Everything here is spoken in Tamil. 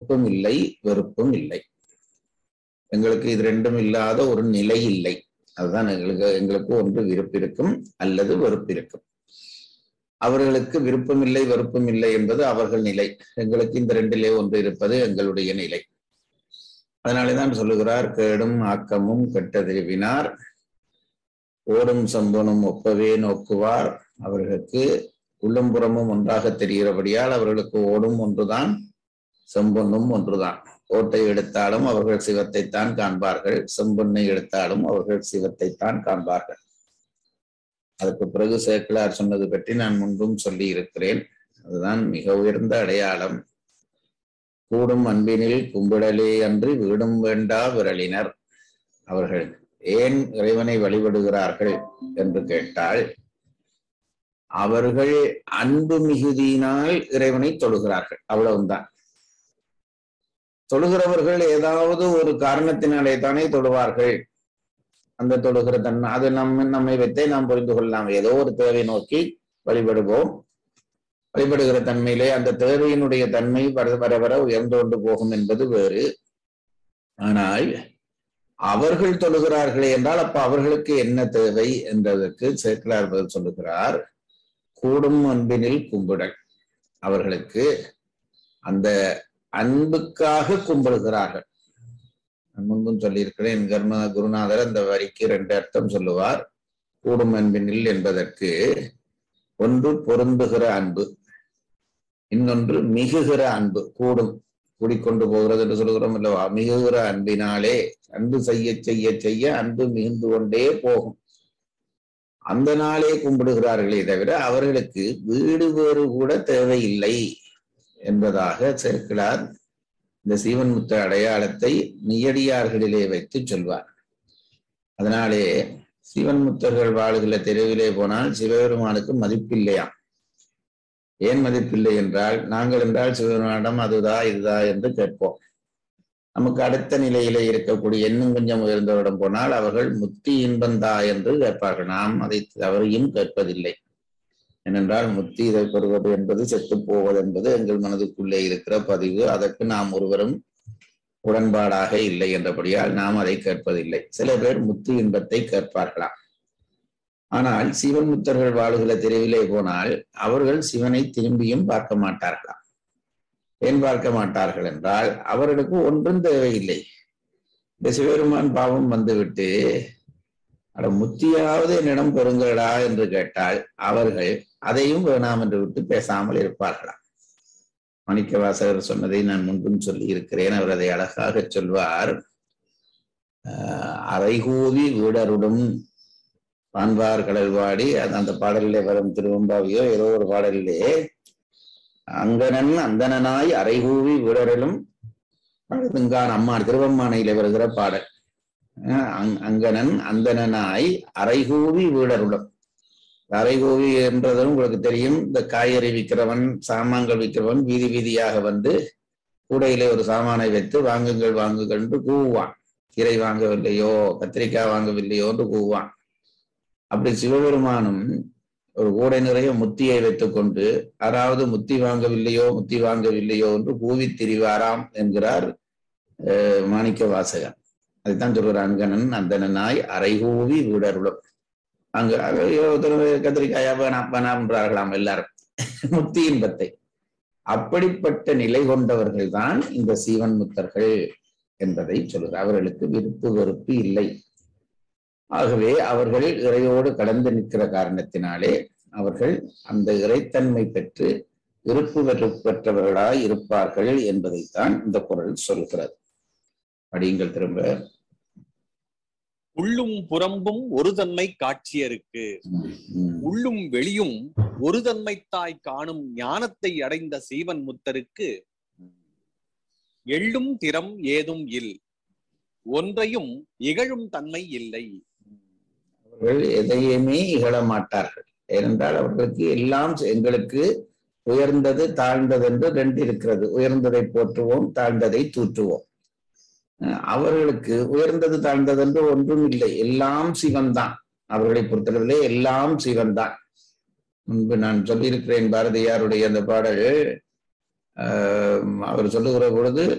விருப்பம் இல்லை வெறுப்பும் இல்லை எங்களுக்கு இது ரெண்டும் இல்லாத ஒரு நிலை இல்லை அதுதான் எங்களுக்கு எங்களுக்கு ஒன்று விருப்பு இருக்கும் அல்லது வெறுப்பு இருக்கும் அவர்களுக்கு விருப்பம் இல்லை வெறுப்பும் இல்லை என்பது அவர்கள் நிலை எங்களுக்கு இந்த ரெண்டிலே ஒன்று இருப்பது எங்களுடைய நிலை அதனாலேதான் சொல்லுகிறார் கேடும் ஆக்கமும் கெட்டதிருவினார் ஓடும் சம்பனும் ஒப்பவே நோக்குவார் அவர்களுக்கு உள்ளும் புறமும் ஒன்றாக தெரிகிறபடியால் அவர்களுக்கு ஓடும் ஒன்றுதான் செம்பொன்னும் ஒன்றுதான் ஓட்டை எடுத்தாலும் அவர்கள் சிவத்தைத்தான் காண்பார்கள் செம்பொன்னை எடுத்தாலும் அவர்கள் சிவத்தைத்தான் காண்பார்கள் அதுக்கு பிறகு சேக்கிலார் சொன்னது பற்றி நான் முன்பும் சொல்லி இருக்கிறேன் அதுதான் மிக உயர்ந்த அடையாளம் கூடும் அன்பினில் கும்பிடலே அன்று வீடும் வேண்டா விரலினர் அவர்கள் ஏன் இறைவனை வழிபடுகிறார்கள் என்று கேட்டால் அவர்கள் அன்பு மிகுதியினால் இறைவனை தொழுகிறார்கள் அவ்வளவுதான் தொழுகிறவர்கள் ஏதாவது ஒரு காரணத்தினாலே தானே தொழுவார்கள் அந்த தொழுகிற தன்மை அது நம்ம நம்மை வைத்தே நாம் புரிந்து கொள்ளலாம் ஏதோ ஒரு தேவை நோக்கி வழிபடுவோம் வழிபடுகிற தன்மையிலே அந்த தேவையினுடைய தன்மை வர வர வர உயர்ந்து கொண்டு போகும் என்பது வேறு ஆனால் அவர்கள் தொழுகிறார்களே என்றால் அப்ப அவர்களுக்கு என்ன தேவை என்றதற்கு சேக்கலார் பதில் சொல்லுகிறார் கூடும் அன்பினில் கும்பிடல் அவர்களுக்கு அந்த அன்புக்காக கும்பிடுகிறார்கள் நான் முன்பும் சொல்லியிருக்கிறேன் கர்ம குருநாதர் அந்த வரிக்கு ரெண்டு அர்த்தம் சொல்லுவார் கூடும் அன்பினில் என்பதற்கு ஒன்று பொருந்துகிற அன்பு இன்னொன்று மிகுகிற அன்பு கூடும் கூடிக்கொண்டு போகிறது என்று சொல்கிறோம் அல்லவா மிகுகிற அன்பினாலே அன்பு செய்ய செய்ய செய்ய அன்பு மிகுந்து கொண்டே போகும் அந்த நாளே கும்பிடுகிறார்களே தவிர அவர்களுக்கு வீடு வேறு கூட தேவையில்லை என்பதாக சேர்க்கிறார் இந்த சீவன் முத்த அடையாளத்தை நியடியார்களிலே வைத்து சொல்வார் அதனாலே சிவன் முத்தர்கள் வாழுகிற தெருவிலே போனால் சிவபெருமானுக்கு மதிப்பில்லையாம் ஏன் மதிப்பில்லை என்றால் நாங்கள் என்றால் சிவபெருமானிடம் அதுதா இதுதா என்று கேட்போம் நமக்கு அடுத்த நிலையிலே இருக்கக்கூடிய இன்னும் கொஞ்சம் உயர்ந்தவரிடம் போனால் அவர்கள் முத்தி இன்பந்தா என்று கேட்பார்கள் நாம் அதை தவறையும் கேட்பதில்லை ஏனென்றால் முத்தி இதை பெறுவது என்பது செத்து போவது என்பது எங்கள் மனதுக்குள்ளே இருக்கிற பதிவு அதற்கு நாம் ஒருவரும் உடன்பாடாக இல்லை என்றபடியால் நாம் அதை கேட்பதில்லை சில பேர் முத்தி இன்பத்தை கேட்பார்களாம் ஆனால் சிவன் முத்தர்கள் வாழுகிற தெருவிலே போனால் அவர்கள் சிவனை திரும்பியும் பார்க்க மாட்டார்களாம் ஏன் பார்க்க மாட்டார்கள் என்றால் அவர்களுக்கு ஒன்றும் தேவையில்லை இந்த சிவபெருமான் பாவம் வந்துவிட்டு அட முத்தியாவது என்னிடம் பெறுங்களடா என்று கேட்டால் அவர்கள் அதையும் வேணாம் என்று விட்டு பேசாமல் இருப்பார்களாம் மாணிக்கவாசகர் சொன்னதை நான் முன்பும் சொல்லி இருக்கிறேன் அவர் அதை அழகாக சொல்வார் அரைகூவி வீடருடும் பான்பார் கடல்வாடி அந்த பாடலிலே வரும் திருவம்பாவியோ ஏதோ ஒரு பாடலிலே அங்கனன் அந்தனாய் அரைகூவி வீடரிலும் பழுதுங்கான் அம்மான் திருவம்மானையில வருகிற பாடல் அங்கனன் அந்தனாய் அரைகூவி வீடருளும் அரைகோவி என்றதும் உங்களுக்கு தெரியும் இந்த காய்கறி விற்கிறவன் சாமான்கள் விற்கிறவன் வீதி வீதியாக வந்து கூடையிலே ஒரு சாமானை வைத்து வாங்குங்கள் வாங்குங்கள் என்று கூவுவான் கீரை வாங்கவில்லையோ கத்திரிக்காய் வாங்கவில்லையோ என்று கூவுவான் அப்படி சிவபெருமானும் ஒரு கூடை நிறைய முத்தியை வைத்துக் கொண்டு யாராவது முத்தி வாங்கவில்லையோ முத்தி வாங்கவில்லையோ என்று கூவி திரிவாராம் என்கிறார் மாணிக்க வாசகன் அதைத்தான் சொல்கிறார் அங்கனன் அந்தனாய் அரைகூவி வீடருளும் அங்கு கத்திரிக்காயா வேணாம் வேணாம்ன்றார்களாம் எல்லாரும் முத்தி இன்பத்தை அப்படிப்பட்ட நிலை கொண்டவர்கள் தான் இந்த சீவன் முத்தர்கள் என்பதை சொல்கிறார் அவர்களுக்கு விருப்பு வெறுப்பு இல்லை ஆகவே அவர்கள் இறையோடு கடந்து நிற்கிற காரணத்தினாலே அவர்கள் அந்த இறைத்தன்மை பெற்று விருப்பு வெறுப்பு பெற்றவர்களாய் இருப்பார்கள் என்பதைத்தான் இந்த குரல் சொல்கிறது படியுங்கள் திரும்ப உள்ளும் புறம்பும் ஒரு தன்மை காட்சியருக்கு உள்ளும் வெளியும் ஒரு தன்மைத்தாய் காணும் ஞானத்தை அடைந்த சீவன் முத்தருக்கு எள்ளும் திறம் ஏதும் இல் ஒன்றையும் இகழும் தன்மை இல்லை அவர்கள் எதையுமே இகழ மாட்டார்கள் ஏனென்றால் அவர்களுக்கு எல்லாம் எங்களுக்கு உயர்ந்தது தாழ்ந்தது என்று ரெண்டு இருக்கிறது உயர்ந்ததை போற்றுவோம் தாழ்ந்ததை தூற்றுவோம் அவர்களுக்கு உயர்ந்தது தாழ்ந்தது என்று ஒன்றும் இல்லை எல்லாம் சிவன்தான் அவர்களை பொறுத்தளவிலே எல்லாம் சிவன்தான் முன்பு நான் சொல்லியிருக்கிறேன் பாரதியாருடைய அந்த பாடல் அவர் சொல்லுகிற பொழுது